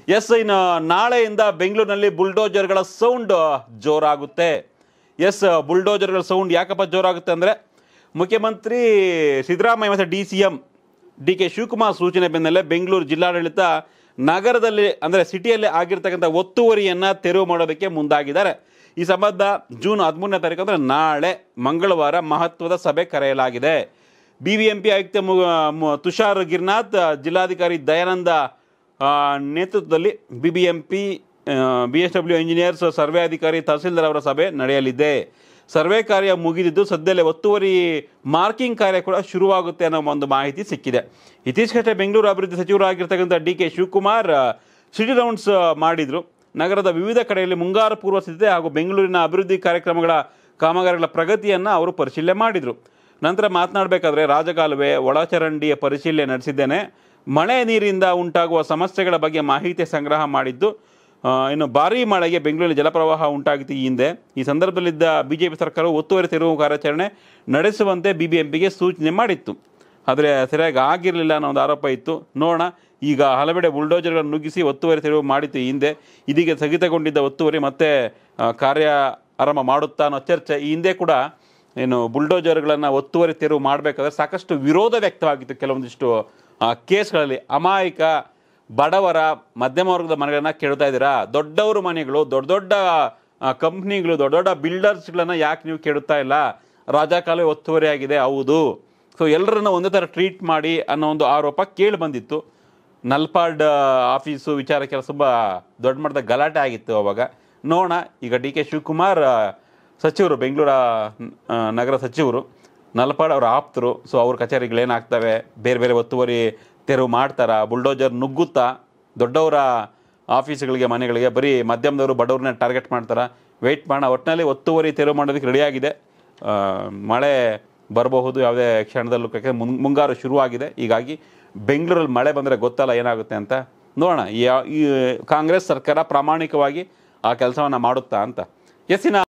S ಇನ್ನು ನಾಳೆಯಿಂದ ಬೆಂಗಳೂರಿನಲ್ಲಿ ಬುಲ್ಡೋಜರ್ಗಳ ಸೌಂಡ್ ಜೋರಾಗುತ್ತೆ ಎಸ್ ಬುಲ್ಡೋಜರ್ಗಳ ಸೌಂಡ್ ಯಾಕಪ್ಪ ಜೋರಾಗುತ್ತೆ ಅಂದರೆ ಮುಖ್ಯಮಂತ್ರಿ ಸಿದ್ದರಾಮಯ್ಯ ಮತ್ತು D C M D K Shivakumar ಸೂಚನೆ ಬೆನ್ನಲ್ಲೇ ಬೆಂಗಳೂರು ಜಿಲ್ಲಾಡಳಿತ ನಗರದಲ್ಲಿ ಅಂದರೆ ಸಿಟಿಯಲ್ಲಿ ಆಗಿರ್ತಕ್ಕಂಥ ಒತ್ತುವರಿಯನ್ನು ತೆರವು ಮಾಡೋದಕ್ಕೆ ಮುಂದಾಗಿದ್ದಾರೆ ಈ ಸಂಬಂಧ ಜೂನ್ ಹದಿಮೂರನೇ ತಾರೀಕು ಅಂದರೆ ನಾಳೆ ಮಂಗಳವಾರ ಮಹತ್ವದ ಸಭೆ ಕರೆಯಲಾಗಿದೆ ಬಿ ಬಿ ಎಂ ಪಿ ಆಯುಕ್ತ ಮು- ಮು- ತುಷಾರ್ ಗಿರ್ನಾಥ್ ಜಿಲ್ಲಾಧಿಕಾರಿ ದಯಾನಂದ ಆ, ನೇತೃತ್ವದಲ್ಲಿ B B M P B S W engineers survey ಅಧಿಕಾರಿ ತಹಸೀಲ್ದಾರ್ ಅವರ ಸಭೆ ನಡೆಯಲಿದೆ ಸರ್ವೆ ಕಾರ್ಯ ಮುಗಿದಿದ್ದು ಸದ್ಯದಲ್ಲೇ ಒತ್ತುವರಿ ಮಾರ್ಕಿಂಗ್ ಕಾರ್ಯ ಕೂಡ ಶುರುವಾಗುತ್ತೆ ಅನ್ನೋ ಒಂದು ಮಾಹಿತಿ ಸಿಕ್ಕಿದೆ ಇತ್ತೀಚೆಗಷ್ಟೇ ಬೆಂಗಳೂರು ಅಭಿವೃದ್ಧಿ ಸಚಿವರಾಗಿರ್ತಕ್ಕಂಥ ಡಿ ಕೆ ಶಿವಕುಮಾರ್ ಆ, ಸಿಟಿ ರೌಂಡ್ಸ್ ಆ, ಮಾಡಿದ್ರು ನಗರದ ವಿವಿಧ ಕಡೆಯಲ್ಲಿ ಮುಂಗಾರು ಪೂರ್ವ ಸಿದ್ಧತೆ ಹಾಗೂ ಬೆಂಗಳೂರಿನ ಅಭಿವೃದ್ಧಿ ಕಾರ್ಯಕ್ರಮಗಳ ಕಾಮಗಾರಿಗಳ ಪ್ರಗತಿಯನ್ನು ಅವರು ಪರಿಶೀಲನೆ ಮಾಡಿದರು ನಂತರ ಮಾತನಾಡಬೇಕಾದ್ರೆ ರಾಜಕಾಲುವೆ ಒಳಚರಂಡಿಯ ಪರಿಶೀಲನೆ ನಡೆಸಿದ್ದೇನೆ ಮಳೆ ನೀರಿಂದ ಉಂಟಾಗುವ ಸಮಸ್ಯೆಗಳ ಬಗ್ಗೆ ಮಾಹಿತಿ ಸಂಗ್ರಹ ಮಾಡಿದ್ದು ಆ, ಇನ್ನು ಭಾರೀ ಮಳೆಗೆ ಬೆಂಗಳೂರಿನ ಜಲಪ್ರವಾಹ ಉಂಟಾಗಿತ್ತು ಈ ಹಿಂದೆ ಈ ಸಂದರ್ಭದಲ್ಲಿದ್ದ ಬಿಜೆಪಿ ಸರ್ಕಾರವು ಒತ್ತುವರಿ ತೆರವು ಕಾರ್ಯಾಚರಣೆ ನಡೆಸುವಂತೆ ಬಿಬಿಎಂಪಿಗೆ ಸೂಚನೆ ಮಾಡಿತ್ತು ಆದರೆ ಸರಿಯಾಗಿ ಆಗಿರಲಿಲ್ಲ ಅನ್ನೋ ಒಂದು ಆರೋಪ ಇತ್ತು ನೋಡೋಣ ಈಗ ಹಲವೆಡೆ ಬುಲ್ಡೋಜರ್ಗಳನ್ನು ನುಗ್ಗಿಸಿ ಒತ್ತುವರಿ ತೆರವು ಮಾಡಿತ್ತು ಈ ಹಿಂದೆ ಇದೀಗ ಸ್ಥಗಿತಗೊಂಡಿದ್ದ ಒತ್ತುವರಿ ಮತ್ತೆ ಆ, ಕಾರ್ಯ ಆರಂಭ ಮಾಡುತ್ತಾ ಅನ್ನೋ ಚರ್ಚೆ ಈ ಹಿಂದೆ ಕೂಡ ಏನು ಬುಲ್ಡೋಜರ್ಗಳನ್ನು ಒತ್ತುವರಿ ತೆರವು ಮಾಡಬೇಕಾದ್ರೆ ಸಾಕಷ್ಟು ವಿರೋಧ ವ್ಯಕ್ತವಾಗಿತ್ತು ಕೆಲವೊಂದಿಷ್ಟು ಆ, ಕೇಸ್ಗಳಲ್ಲಿ ಅಮಾಯಕ ಬಡವರ ಮಧ್ಯಮ ವರ್ಗದ ಮನೆಗಳನ್ನ ಕೇಳ್ತಾ ಇದ್ದೀರಾ ದೊಡ್ಡವರು ಮನೆಗಳು ದೊಡ್ಡ ದೊಡ್ಡ ಕಂಪ್ನಿಗಳು ದೊಡ್ಡ ದೊಡ್ಡ ಬಿಲ್ಡರ್ಸ್ಗಳನ್ನ ಯಾಕೆ ನೀವು ಕೇಳುತ್ತಾ ಇಲ್ಲ ರಾಜಕಾಲುವೆ ಒತ್ತುವರಿ ಆಗಿದೆ ಹೌದು ಸೊ ಎಲ್ಲರನ್ನ ಒಂದೇ ಥರ ಟ್ರೀಟ್ ಮಾಡಿ ಅನ್ನೋ ಒಂದು ಆರೋಪ ಕೇಳಿ ಬಂದಿತ್ತು ನಲ್ಪಾಡ್ ಆಫೀಸು ವಿಚಾರಕ್ಕೆಲ್ಲ ತುಂಬ ದೊಡ್ಡ ಮಟ್ಟದ ಗಲಾಟೆ ಆಗಿತ್ತು ಅವಾಗ ನೋಡೋಣ ಈಗ ಡಿ ಕೆ ಶಿವಕುಮಾರ್ ಆ, ಸಚಿವರು ಬೆಂಗಳೂರ ಆ, ನಗರ ಸಚಿವರು ನಲ್ಪಾಡ್ ಅವರ ಆಪ್ತರು ಸೊ ಅವ್ರ ಕಚೇರಿಗಳೇನಾಗ್ತವೆ ಬೇರೆ ಬೇರೆ ಒತ್ತುವರಿ ತೆರವು ಮಾಡ್ತಾರಾ ಬುಲ್ಡೋಜರ್ ನುಗ್ಗುತ್ತಾ ದೊಡ್ಡವರ ಆಫೀಸ್ಗಳಿಗೆ ಮನೆಗಳಿಗೆ ಬರೀ ಮಧ್ಯಮದವರು ಬಡವ್ರನ್ನ ಟಾರ್ಗೆಟ್ ಮಾಡ್ತಾರಾ ವೆಯ್ಟ್ ಮಾಡೋಣ ಒಟ್ಟಿನಲ್ಲಿ ಒತ್ತುವರಿ ತೆರವು ಮಾಡೋದಕ್ಕೆ ರೆಡಿಯಾಗಿದೆ ಆ, ಮಳೆ ಬರಬಹುದು ಯಾವುದೇ ಕ್ಷಣದಲ್ಲೂ ಯಾಕೆ ಮುನ್ ಮುಂಗಾರು ಶುರುವಾಗಿದೆ ಹೀಗಾಗಿ ಬೆಂಗಳೂರಲ್ಲಿ ಮಳೆ ಬಂದರೆ ಗೊತ್ತಲ್ಲ ಏನಾಗುತ್ತೆ ಅಂತ ನೋಡೋಣ ಯಾ- ಈ ಕಾಂಗ್ರೆಸ್ ಸರ್ಕಾರ ಪ್ರಾಮಾಣಿಕವಾಗಿ ಆ ಕೆಲಸವನ್ನು ಮಾಡುತ್ತಾ ಅಂತ ಎಸ್ಸಿನ